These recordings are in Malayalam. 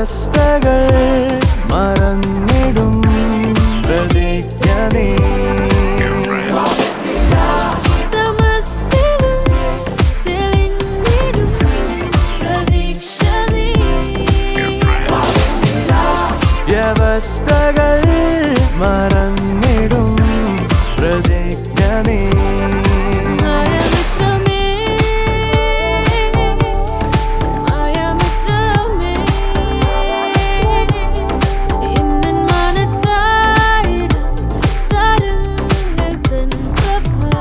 വ്യവസ്ഥകൾ മറന്നിടും പ്രതിജ്ഞ നീ തമസ്സിലും തെളിഞ്ഞിടും പ്രതീക്ഷ നീ വ്യവസ്ഥകൾ മറന്നിടും പ്രതിജ്ഞ നീ മായമിത്രമേ മായമിത്രമേ ഇന്നൻ മനത്തായിരം താരങ്ങൾ തൻ പ്രഭ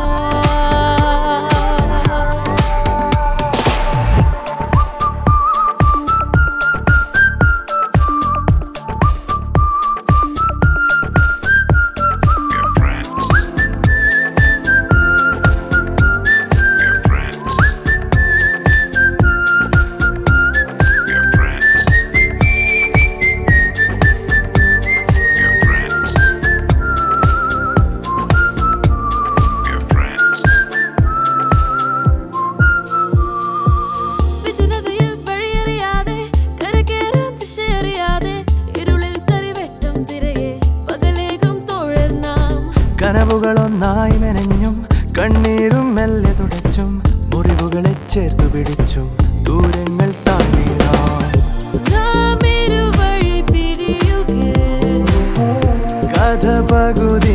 വിജനതയിൽ വഴിയറിയാതെ കരകയറാൻ ദിശയറിയാതെ ഇരുളിൽ തരിവെട്ടം തിരയെ പകലേകും തോഴർ നാം കനവുകളൊന്നായി മെനഞ്ഞും കണ്ണീരും മെല്ലെ തുടച്ചും മുറിവുകളെ ചേർത്തു പിടിച്ചും ദൂരങ്ങൾ താണ്ടി നാം നാം ഇരുവഴി പിരിയുകേ കഥ പകുതി